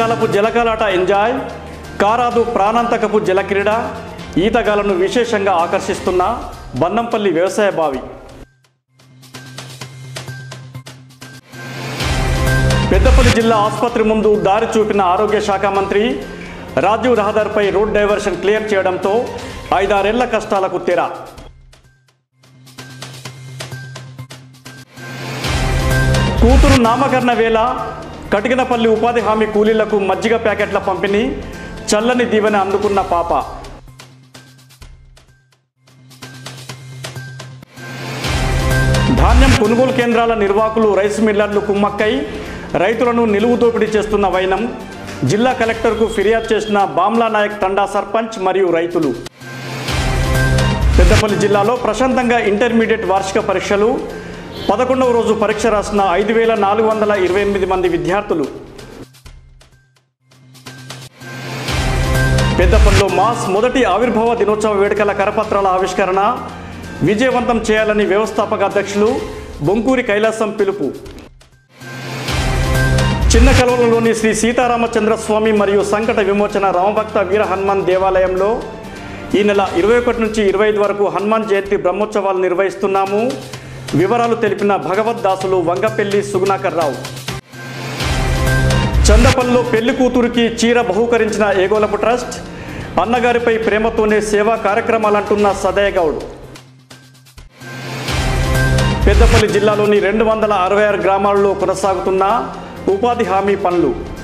వర్షాకాలపు జలకాలాట enjoy కారాదు ప్రాణాంతకపు జలక్రీడ ఈతగాలను విశేషంగా ఆకర్షిస్తున్న బన్నంపల్లి వ్యవసాయ బావి పెద్దపల్లి జిల్లా ఆసుపత్రి ముందు దారి చూపిన ఆరోగ్య శాఖ మంత్రి రాజీవ్ రహదారిపై రోడ్ డైవర్షన్ క్లియర్ చేయడంతో ఐదారేళ్ల కష్టాలకు తెర కూతురు నామకరణ వేళ కటికనపల్లి ఉపాధి హామీ కూలీలకు మజ్జిగ ప్యాకెట్ల పంపిణీ చల్లని దీవెన అందుకున్న పాప ధాన్యం కొనుగోలు కేంద్రాల నిర్వాహకులు రైస్ మిల్లర్లు కుమ్మక్కై రైతులను నిలువు దోపిడీ చేస్తున్న వైనం జిల్లా కలెక్టర్కు ఫిర్యాదు చేసిన బామ్లా నాయక్ తండా సర్పంచ్ మరియు రైతులు పెద్దపల్లి జిల్లాలో ప్రశాంతంగా ఇంటర్మీడియట్ వార్షిక పరీక్షలు పదకొండవ రోజు పరీక్ష రాసిన ఐదు వేల నాలుగు వందల ఇరవై ఎనిమిది మంది విద్యార్థులు పెద్దపల్లిలో మాస్ మొదటి ఆవిర్భావ దినోత్సవ వేడుకల కరపత్రాల ఆవిష్కరణ విజయవంతం చేయాలని వ్యవస్థాపక అధ్యక్షులు బొంకూరి కైలాసం పిలుపు చిన్న కలవలలోని శ్రీ సీతారామచంద్రస్వామి మరియు సంకట విమోచన రామభక్త వీర హనుమాన్ దేవాలయంలో ఈ నెల ఇరవై ఒకటి నుంచి ఇరవై ఐదు వరకు హనుమాన్ జయంతి బ్రహ్మోత్సవాలు నిర్వహిస్తున్నాము వివరాలు తెలిపిన భగవద్దాసులు వంగపెల్లి సుగుణాకర్ రావు చందపల్లిలో పెళ్లి కూతురికి చీర బహూకరించిన ఏగోలపు ట్రస్ట్ అన్నగారిపై ప్రేమతోనే సేవా కార్యక్రమాలంటున్న సదయ గౌడ్ పెద్దపల్లి జిల్లాలోని రెండు వందల అరవై ఆరు గ్రామాల్లో కొనసాగుతున్న ఉపాధి హామీ పనులు